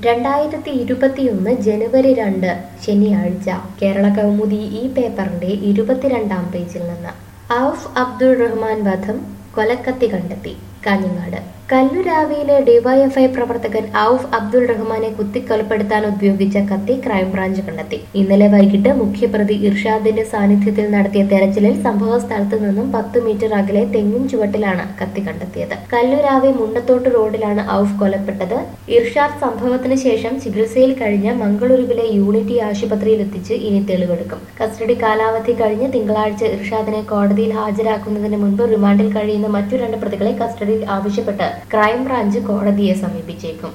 രണ്ടായിരത്തി ഇരുപത്തിയൊന്ന് ജനുവരി രണ്ട് ശനിയാഴ്ച കേരള കൗമുദി ഈ പേപ്പറിന്റെ ഇരുപത്തിരണ്ടാം പേജിൽ നിന്ന് ഔഫ് അബ്ദുൾ റഹ്മാൻ വധം കൊലക്കത്തി കണ്ടെത്തി കാഞ്ഞങ്ങാട് കല്ലുരാവിയിലെ ഡിവൈഎഫ്ഐ പ്രവർത്തകൻ ഔഫ് അബ്ദുൾ റഹ്മാനെ കുത്തിക്കൊലപ്പെടുത്താൻ ഉപയോഗിച്ച കത്തി ക്രൈംബ്രാഞ്ച് കണ്ടെത്തി ഇന്നലെ വൈകിട്ട് മുഖ്യപ്രതി ഇർഷാദിന്റെ സാന്നിധ്യത്തിൽ നടത്തിയ തെരച്ചിലിൽ സംഭവ സ്ഥലത്ത് നിന്നും പത്ത് മീറ്റർ അകലെ തെങ്ങിൻ ചുവട്ടിലാണ് കത്തി കണ്ടെത്തിയത് കല്ലുരാവി മുണ്ടത്തോട്ട് റോഡിലാണ് ഔഫ് കൊലപ്പെട്ടത് ഇർഷാദ് സംഭവത്തിന് ശേഷം ചികിത്സയിൽ കഴിഞ്ഞ മംഗളൂരുവിലെ യൂണിറ്റി ആശുപത്രിയിൽ എത്തിച്ച് ഇനി തെളിവെടുക്കും കസ്റ്റഡി കാലാവധി കഴിഞ്ഞ് തിങ്കളാഴ്ച ഇർഷാദിനെ കോടതിയിൽ ഹാജരാക്കുന്നതിന് മുൻപ് റിമാൻഡിൽ കഴിയുന്ന മറ്റു രണ്ട് പ്രതികളെ കസ്റ്റഡിയിൽ ആവശ്യപ്പെട്ട് ക്രൈംബ്രാഞ്ച് കോടതിയെ സമീപിച്ചേക്കും